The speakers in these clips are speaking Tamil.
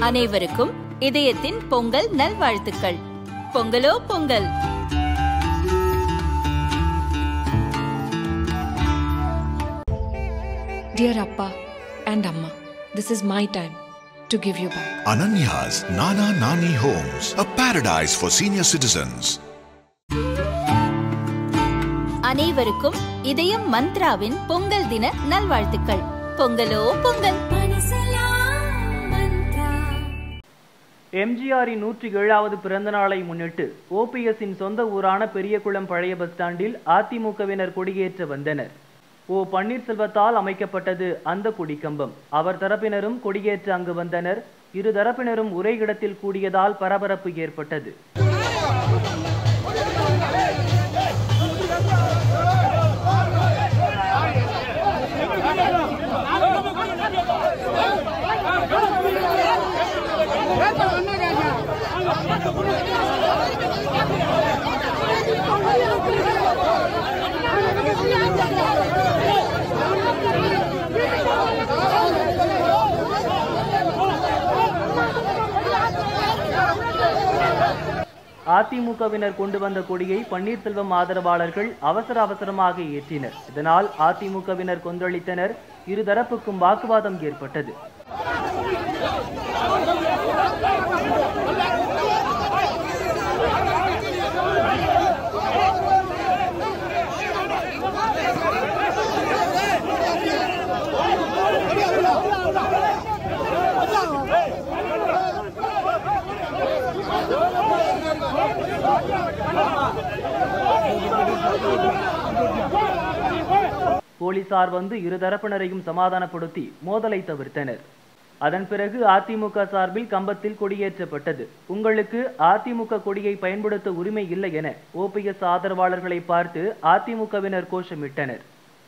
அனைவருக்கும் இதயத்தின் பொங்கல் நல்வாழ்த்துக்கள் பொங்கலோ Pongal Dear Appa and Amma, this is my time to give you back. Ananya's Nana Nani Homes, a paradise for senior citizens. அனைவருக்கும் இதயம் மந்த்ராவின் பொங்கல் தின நல்வாழ்த்துக்கள் பொங்கலோ பொங்கல் எம்ஜிஆரின் நூற்றி ஏழாவது பிறந்த நாளை முன்னிட்டு ஓபிஎஸ்ஸின் சொந்த ஊரான பெரியகுளம் பழைய பஸ் ஸ்டாண்டில் அதிமுகவினர் கொடியேற்ற வந்தனர் ஓ பன்னீர்செல்வத்தால் அமைக்கப்பட்டது அந்த கொடிக்கம்பம் அவர் தரப்பினரும் கொடியேற்ற அங்கு வந்தனர் இரு தரப்பினரும் ஒரே இடத்தில் கூடியதால் பரபரப்பு ஏற்பட்டது அதிமுகவினர் கொண்டு வந்த கொடியை பன்னீர்செல்வம் ஆதரவாளர்கள் அவசர அவசரமாக ஏற்றினர் இதனால் அதிமுகவினர் கொந்தளித்தனர் இருதரப்புக்கும் வாக்குவாதம் ஏற்பட்டது போலீசார் வந்து இருதரப்பினரையும் சமாதானப்படுத்தி மோதலை தவிர்த்தனர் அதன் பிறகு அதிமுக சார்பில் கம்பத்தில் கொடியேற்றப்பட்டது உங்களுக்கு அதிமுக கொடியை பயன்படுத்த உரிமை இல்லை என ஓபிஎஸ் ஆதரவாளர்களை பார்த்து அதிமுகவினர் கோஷமிட்டனர்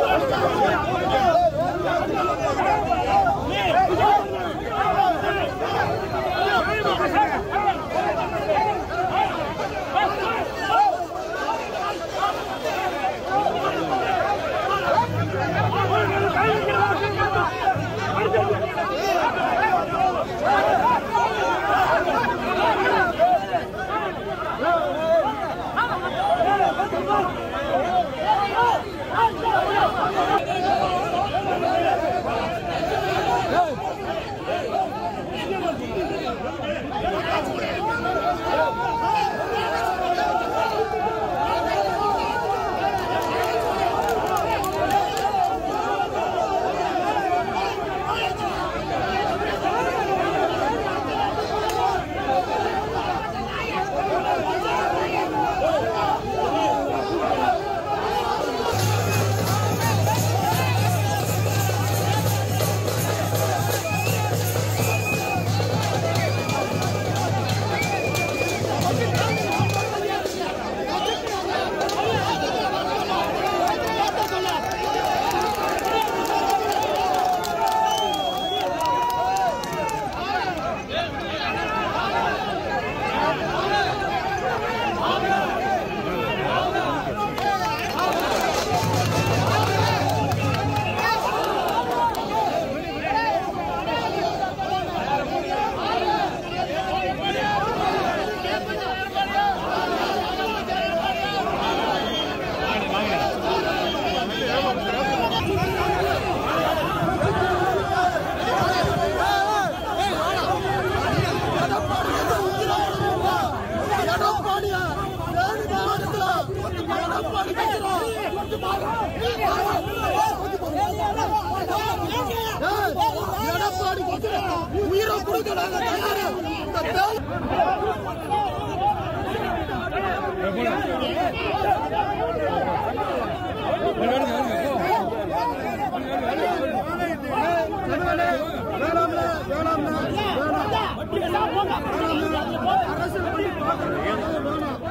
உயிரை கொடுக்க நாங்க தயாரு இந்த பேர் அரசியல் பண்ணி பார்க்கணும். வேணாம்